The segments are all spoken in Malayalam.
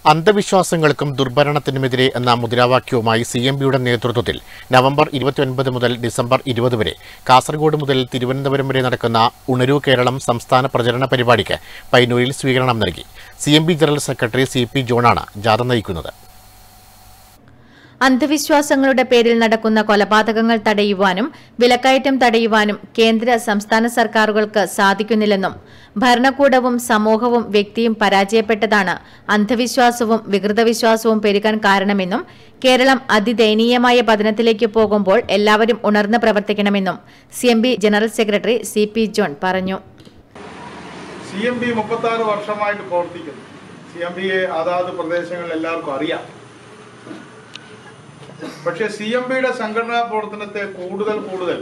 അന്ധവിശ്വാസങ്ങൾക്കും ദുർഭരണത്തിനുമെതിരെ എന്ന മുദ്രാവാക്യവുമായി സി എം പിയുടെ നേതൃത്വത്തിൽ നവംബർ ഇരുപത്തിയൊൻപത് മുതൽ ഡിസംബർ ഇരുപത് വരെ കാസർഗോഡ് മുതൽ തിരുവനന്തപുരം വരെ നടക്കുന്ന ഉണരൂ കേരളം സംസ്ഥാന പ്രചരണ പരിപാടിക്ക് പയ്യന്നൂരിൽ സ്വീകരണം നൽകി C M P general secretary C P ജോണാണ് ജാഥ നയിക്കുന്നത് അന്ധവിശ്വാസങ്ങളുടെ പേരിൽ നടക്കുന്ന കൊലപാതകങ്ങൾ തടയുവാനും വിലക്കയറ്റം തടയുവാനും കേന്ദ്ര സംസ്ഥാന സർക്കാരുകൾക്ക് സാധിക്കുന്നില്ലെന്നും ഭരണകൂടവും സമൂഹവും വ്യക്തിയും പരാജയപ്പെട്ടതാണ് അന്ധവിശ്വാസവും വികൃതവിശ്വാസവും പെരുകാൻ കാരണമെന്നും കേരളം അതിദയനീയമായ പതനത്തിലേക്ക് പോകുമ്പോൾ എല്ലാവരും ഉണർന്ന് പ്രവർത്തിക്കണമെന്നും C general secretary C P John പറഞ്ഞു സി എം പി മുപ്പത്തി ആറ് വർഷമായിട്ട് പ്രവർത്തിക്കുന്നു സി എം പിയെ അതാത് പ്രദേശങ്ങളിൽ എല്ലാവർക്കും അറിയാം പക്ഷെ സി എം പിയുടെ സംഘടനാ പ്രവർത്തനത്തെ കൂടുതൽ കൂടുതൽ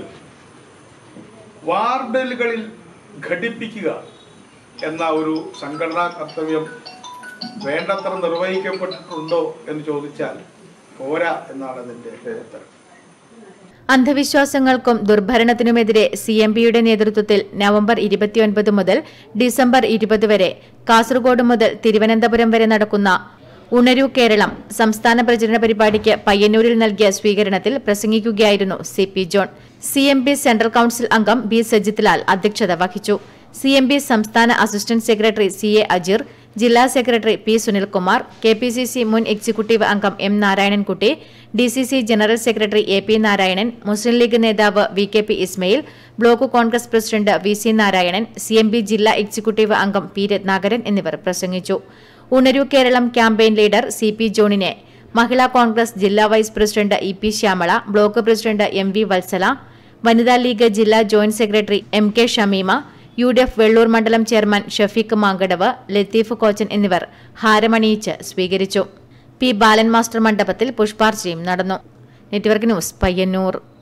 വാർഡലുകളിൽ ഘടിപ്പിക്കുക എന്ന ഒരു സംഘടനാ കർത്തവ്യം വേണ്ടത്ര നിർവഹിക്കപ്പെട്ടിട്ടുണ്ടോ എന്ന് ചോദിച്ചാൽ പോരാ എന്നാണ് അതിന്റെ ഉത്തരം അന്ധവിശ്വാസങ്ങൾക്കും ദുർഭരണത്തിനുമെതിരെ സി എം പിയുടെ നേതൃത്വത്തിൽ നവംബർ ഇരുപത്തിയൊൻപത് മുതൽ ഡിസംബർ ഇരുപത് വരെ കാസർഗോഡ് മുതൽ തിരുവനന്തപുരം വരെ നടക്കുന്ന ഉണരൂ കേരളം സംസ്ഥാന പ്രചരണ പരിപാടിക്ക് പയ്യന്നൂരിൽ നൽകിയ സ്വീകരണത്തിൽ പ്രസംഗിക്കുകയായിരുന്നു C P John C M P central council അംഗം ബി സജിത് ലാൽ അധ്യക്ഷത വഹിച്ചു സി എം പി സംസ്ഥാന assistant secretary C A Ajeer ജില്ലാ secretary P Sunilkumar K P C C മുൻ എക്സിക്യൂട്ടീവ് അംഗം M Narayanankutty D C C general secretary A P Narayanan Muslim League നേതാവ് V K P Ismail block Congress president V C Narayanan C M P ജില്ലാ എക്സിക്യൂട്ടീവ് അംഗം പി രത്നാകരൻ എന്നിവർ പ്രസംഗിച്ചു ഉണരൂ Keralam campaign leader C P ജോണിനെ മഹിളാ കോൺഗ്രസ് ജില്ലാ vice president E P Shyamala block president M V Valsala Vanitha League ജില്ലാ joint secretary M K Shameema U D F Vellur മണ്ഡലം ചെയർമാൻ ഷഫീഖ് മാങ്കടവ് ലത്തീഫ് കോച്ചൻ എന്നിവർ ഹാരമണിയിച്ച് സ്വീകരിച്ചു പി ബാലൻ മാസ്റ്റർ മണ്ഡപത്തിൽ പുഷ്പാർച്ചയും നടന്നു നെറ്റ്വർക്ക് ന്യൂസ് പയ്യന്നൂർ